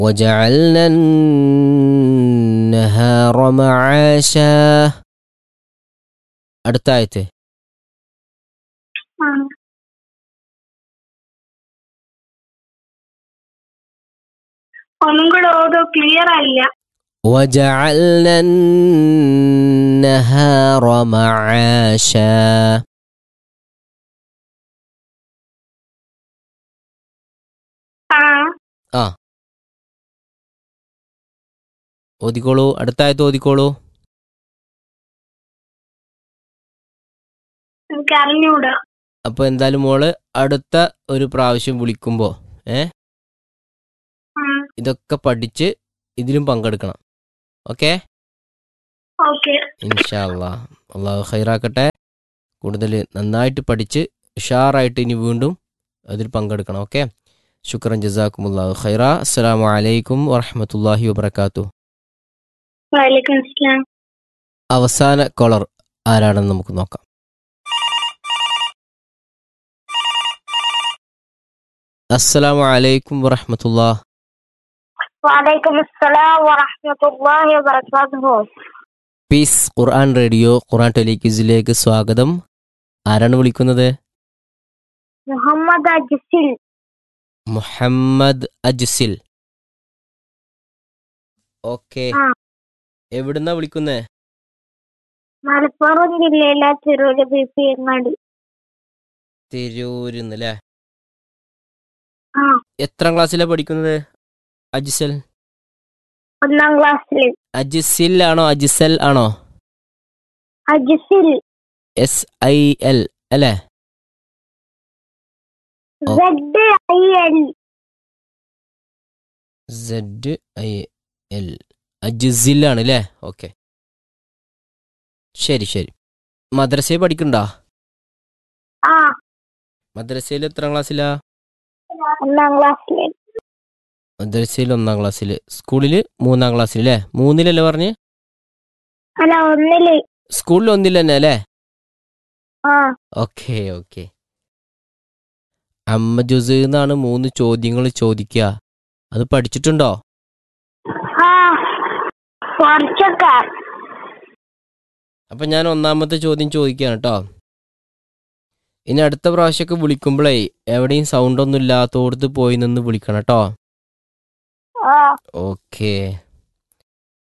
وجعلنا النهار معاشا അടുത്ത ആയത്ത് ആ ഒന്നും കൂടെ ഓതോ ക്ലിയർ ആയില്ല وجعلنا النهار معاشا ആ ഓതിക്കോളൂ അടുത്ത ആയത്ത് ഓതിക്കോളൂ എനിക്ക് അറിഞ്ഞൂടാ അപ്പോൾ എന്തായാലും മോള് അടുത്ത ഒരു പ്രാവശ്യം വിളിക്കുമ്പോൾ ഏ ആ ഇതൊക്കെ പഠിച്ച് ഇതിലും പങ്കെടുക്കണം ഓക്കെ ഓക്കെ ഇൻഷാ അള്ളാ അള്ളാഹു ഖൈറാക്കട്ടെ കൂടുതൽ നന്നായിട്ട് പഠിച്ച് ഉഷാറായിട്ട് ഇനി വീണ്ടും അതിൽ പങ്കെടുക്കണം ഓക്കെ ശുക്രൻ ജസാക്കുമുല്ലാഹു ഖൈറ അസ്സലാമു അലൈക്കും വറഹമത്തല്ലാഹി വബർക്കാത്തു വലൈക്കും അസ്സലാം അവസാന കോളർ ആരാണെന്ന് നമുക്ക് നോക്കാം അസ്സലാമു അലൈക്കും വറഹമത്തുല്ലാ വലൈക്കും അസ്സലാം വറഹ്മത്തുള്ളാഹി വബറകാതുഹു പീസ് ഖുർആൻ റേഡിയോ ഖുർആൻ ടെലിക്യൂസിലേക്ക് സ്വാഗതം ആരാണ് വിളിക്കുന്നത് മുഹമ്മദ് അജ്സിൽ മുഹമ്മദ് അജ്സിൽ ഓക്കെ ആ. എവിടുന്നാ വിളിക്കുന്നേ മലപ്പുറം ജില്ലയിലെ തിരൂര് ബി പി എങ്ങാടി തിരൂരിന്ന് അല്ലേ ആ എത്രാം ക്ലാസ്സിലാ പഠിക്കുന്നത് അജ്സൽ ഒന്നാം ക്ലാസ്സിൽ അജ്സിൽ ആണോ അജ്സൽ ആണോ അജ്സിൽ എസ് ഐ എൽ അല്ലേ ഓ. Z I L Z I L Ajsil ആണ് അല്ലേ ഓക്കെ ശരി ശരി മദ്രസയിൽ പഠിക്കണ്ടോ ആ മദ്രസയിൽ എത്രാം ക്ലാസ്സിലാ ഒന്നാം ക്ലാസ്സിൽ മദ്രസയിൽ ഒന്നാം ക്ലാസ്സിൽ സ്കൂളിൽ മൂന്നാം ക്ലാസ്സിൽ അല്ലേ മൂന്നിലല്ലേ പറഞ്ഞ് അല്ല ഒന്നില് സ്കൂളിൽ ഒന്നിൽ തന്നെ അല്ലേ ആ ഓക്കെ ഓക്കെ അമ്മ ജുസ് എന്നാണ് മൂന്ന് ചോദ്യങ്ങൾ ചോദിക്കുക അത് പഠിച്ചിട്ടുണ്ടോ ആ കുറച്ചൊക്കെ അപ്പം ഞാൻ ഒന്നാമത്തെ ചോദ്യം ചോദിക്കുകയാണ് കേട്ടോ ഇനി അടുത്ത പ്രാവശ്യമൊക്കെ വിളിക്കുമ്പോഴേ എവിടെയും സൗണ്ട് ഒന്നും ഇല്ലാത്തോടത്ത് പോയി നിന്ന് വിളിക്കണം കേട്ടോ ആ ഓക്കെ